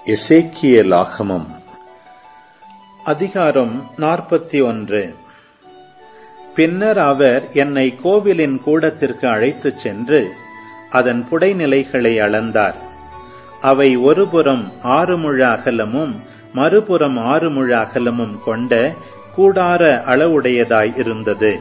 எசேக்கியலாகமம் அதிகாரம் நாற்பத்தி ஒன்று பின்னர் அவர் என்னை கோவிலின் கூடத்திற்கு அழைத்துச் சென்று அதன் புடைநிலைகளை அளந்தார் அவை ஒருபுறம் ஆறு முழ அகலமும் மறுபுறம் ஆறு முழ அகலமும் கொண்ட கூடார அளவுடையதாய் இருந்தது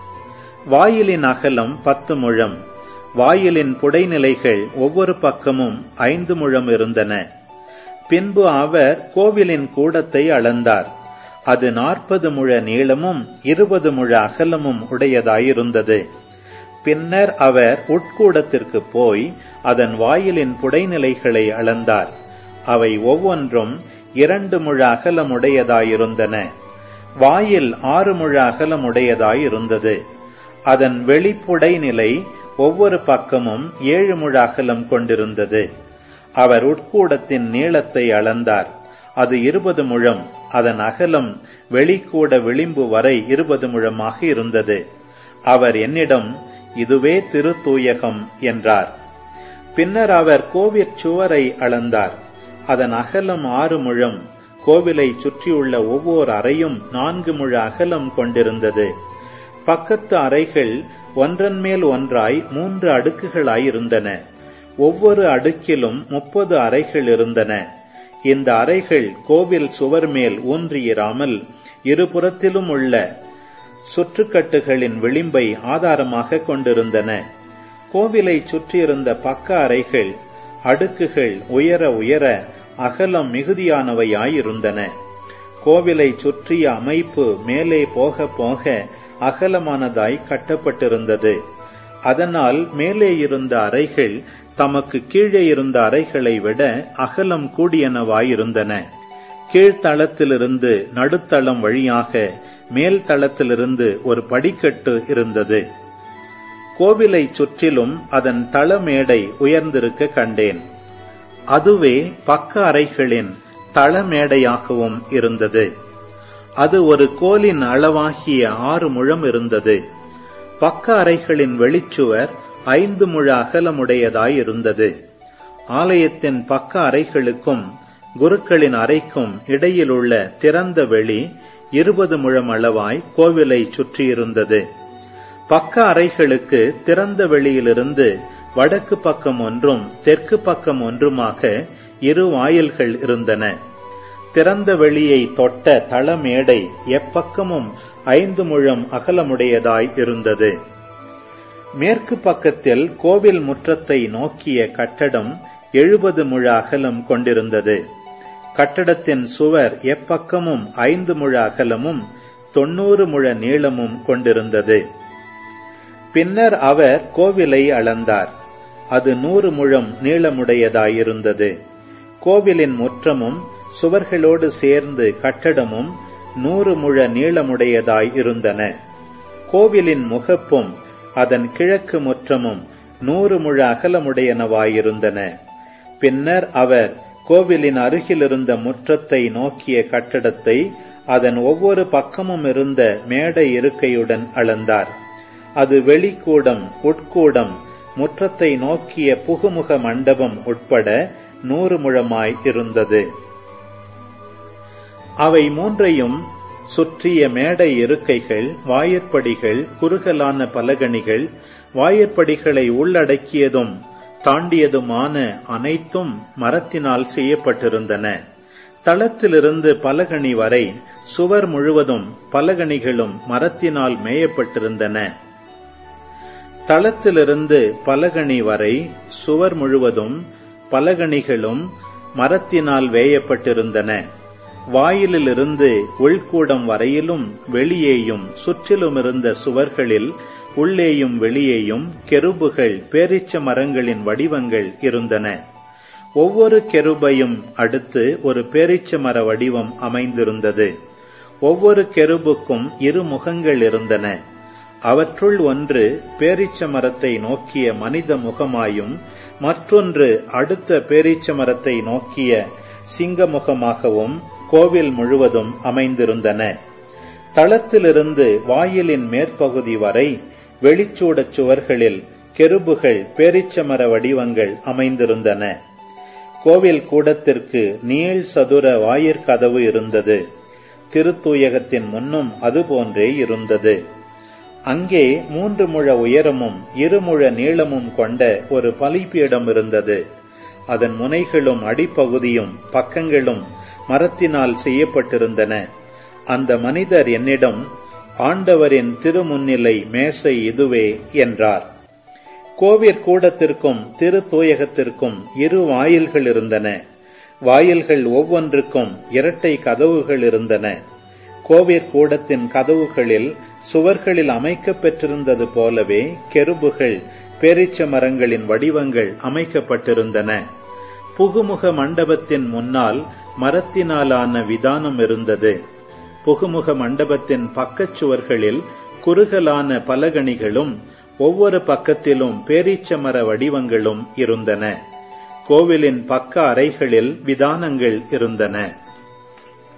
வாயிலின் அகலம் பத்து முழம் வாயிலின் புடைநிலைகள் ஒவ்வொரு பக்கமும் ஐந்து முழம் இருந்தன பின்பு அவர் கோவிலின் கூடத்தை அளந்தார் அது நாற்பது முழ நீளமும் இருபது முழ அகலமும் உடையதாயிருந்தது பின்னர் அவர் உட்கூடத்திற்கு போய் அதன் வாயிலின் புடைநிலைகளை அளந்தார் அவை ஒவ்வொன்றும் இரண்டு முழ அகலமுடையதாயிருந்தன வாயில் ஆறு முழ அகலமுடையதாயிருந்தது அதன் வெளிப்புடை நிலை ஒவ்வொரு பக்கமும் ஏழு முழ அகலம் கொண்டிருந்தது அவர் உட்கூடத்தின் நீளத்தை அளந்தார் அது இருபது முழம் அதன் அகலம் வெளிக்கூட விளிம்பு வரை இருபது முழமாக இருந்தது அவர் என்னிடம் இதுவே திருத்தூயகம் என்றார் பின்னர் அவர் கோவிற் சுவரை அளந்தார் அதன் அகலம் ஆறு முழம் கோவிலை சுற்றியுள்ள ஒவ்வொரு அறையும் நான்கு முழ அகலம் கொண்டிருந்தது பக்கத்து அறைகள் ஒன்றன் மேல் ஒன்றாய் மூன்று அடுக்குகளாயிருந்தன ஒவ்வொரு அடுக்கிலும் முப்பது அறைகள் இருந்தன இந்த அறைகள் கோவில் சுவர் மேல் ஊன்றியிராமல் இருபுறத்திலும் உள்ள சுற்றுக்கட்டுகளின் விளிம்பை ஆதாரமாக கொண்டிருந்தன கோவிலை சுற்றியிருந்த பக்க அறைகள் அடுக்குகள் உயர உயர அகலம் மிகுதியானவையாயிருந்தன கோவிலை சுற்றிய அமைப்பு மேலே போக போக அகலமானதாய் கட்டப்பட்டிருந்தது அதனால் மேலே இருந்த அறைகள் தமக்கு கீழே இருந்த அறைகளை விட அகலம் கூடியனவாயிருந்தன கீழ்த்தளத்திலிருந்து நடுத்தளம் வழியாக மேல் தளத்திலிருந்து ஒரு படிக்கட்டு இருந்தது கோவிலை சுற்றிலும் அதன் தளமேடை உயர்ந்திருக்க கண்டேன் அதுவே பக்க அறைகளின் தளமேடையாகவும் இருந்தது அது ஒரு கோலின் அளவாகிய ஆறு முழம் இருந்தது பக்க அறைகளின் வெளிச்சுவர் ஐந்து முழ அகலமுடையதாயிருந்தது ஆலயத்தின் பக்க அறைகளுக்கும் குருக்களின் அறைக்கும் இடையிலுள்ள திறந்த வெளி இருபது முழம் அளவாய் கோவிலை சுற்றியிருந்தது பக்க அறைகளுக்கு திறந்த வெளியிலிருந்து வடக்கு பக்கம் ஒன்றும் தெற்கு பக்கம் ஒன்றுமாக இரு வாயில்கள் இருந்தன திறந்த வெளியை தொட்ட தளமேடை எப்பக்கமும் ஐந்து முழம் அகலமுடையதாய் இருந்தது மேற்கு பக்கத்தில் கோவில் முற்றத்தை நோக்கிய கட்டடம் எழுபது முழ அகலம் கொண்டிருந்தது கட்டடத்தின் சுவர் எப்பக்கமும் ஐந்து முழ அகலமும் தொன்னூறு முழ நீளமும் கொண்டிருந்தது பின்னர் அவர் கோவிலை அளந்தார் அது நூறு முழம் நீளமுடையதாயிருந்தது கோவிலின் முற்றமும் சுவர்களோடு சேர்ந்து கட்டடமும் நூறு முழ நீளமுடையதாய் இருந்தன கோவிலின் முகப்பும் அதன் கிழக்கு முற்றமும் நூறு முழ அகலமுடையனவாயிருந்தன பின்னர் அவர் கோவிலின் அருகிலிருந்த முற்றத்தை நோக்கிய கட்டடத்தை அதன் ஒவ்வொரு பக்கமும் இருந்த மேடை இருக்கையுடன் அளந்தார் அது வெளிக்கூடம் உட்கூடம் முற்றத்தை நோக்கிய புகுமுக மண்டபம் உட்பட நூறு முழமாய் இருந்தது அவை மூன்றையும் சுற்றிய மேடை இருக்கைகள் வாயிற்படிகள் குறுகலான பலகணிகள் வாயிற்படிகளை உள்ளடக்கியதும் தாண்டியதுமான அனைத்தும் மரத்தினால் செய்யப்பட்டிருந்தன தளத்திலிருந்து பலகணி வரை சுவர் முழுவதும் பலகணிகளும் மரத்தினால் மேயப்பட்டிருந்தன தளத்திலிருந்து பலகணி வரை சுவர் முழுவதும் பலகணிகளும் மரத்தினால் வேயப்பட்டிருந்தன வாயிலிலிருந்து உள்கூடம் வரையிலும் வெளியேயும் சுற்றிலும் இருந்த சுவர்களில் உள்ளேயும் வெளியேயும் கெருபுகள் பேரிச்ச மரங்களின் வடிவங்கள் இருந்தன ஒவ்வொரு கெருபையும் அடுத்து ஒரு பேரிச்ச மர வடிவம் அமைந்திருந்தது ஒவ்வொரு கெருபுக்கும் இரு முகங்கள் இருந்தன அவற்றுள் ஒன்று பேரிச்ச மரத்தை நோக்கிய மனித முகமாயும் மற்றொன்று அடுத்த பேரீச்ச மரத்தை நோக்கிய சிங்க முகமாகவும் கோவில் முழுவதும் அமைந்திருந்தன தளத்திலிருந்து வாயிலின் மேற்பகுதி வரை வெளிச்சூடச் சுவர்களில் கெருபுகள் பேரிச்சமர வடிவங்கள் அமைந்திருந்தன கோவில் கூடத்திற்கு நீள் சதுர வாயிற்கதவு இருந்தது திருத்தூயகத்தின் முன்னும் அதுபோன்றே இருந்தது அங்கே மூன்று முழ உயரமும் இருமுழ நீளமும் கொண்ட ஒரு பலிப்பீடம் இருந்தது அதன் முனைகளும் அடிப்பகுதியும் பக்கங்களும் மரத்தினால் செய்யப்பட்டிருந்தன அந்த மனிதர் என்னிடம் ஆண்டவரின் திருமுன்னிலை மேசை இதுவே என்றார் கோவிற் கூடத்திற்கும் திருத்தூயகத்திற்கும் இரு வாயில்கள் இருந்தன வாயில்கள் ஒவ்வொன்றுக்கும் இரட்டை கதவுகள் இருந்தன கோவிற் கூடத்தின் கதவுகளில் சுவர்களில் அமைக்கப் பெற்றிருந்தது போலவே கெருபுகள் பேரிச்ச மரங்களின் வடிவங்கள் அமைக்கப்பட்டிருந்தன புகுமுக மண்டபத்தின் முன்னால் மரத்தினாலான விதானம் இருந்தது புகுமுக மண்டபத்தின் பக்கச் சுவர்களில் குறுகலான பலகணிகளும் ஒவ்வொரு பக்கத்திலும் பேரீச்சமர வடிவங்களும் இருந்தன கோவிலின் பக்க அறைகளில் விதானங்கள் இருந்தன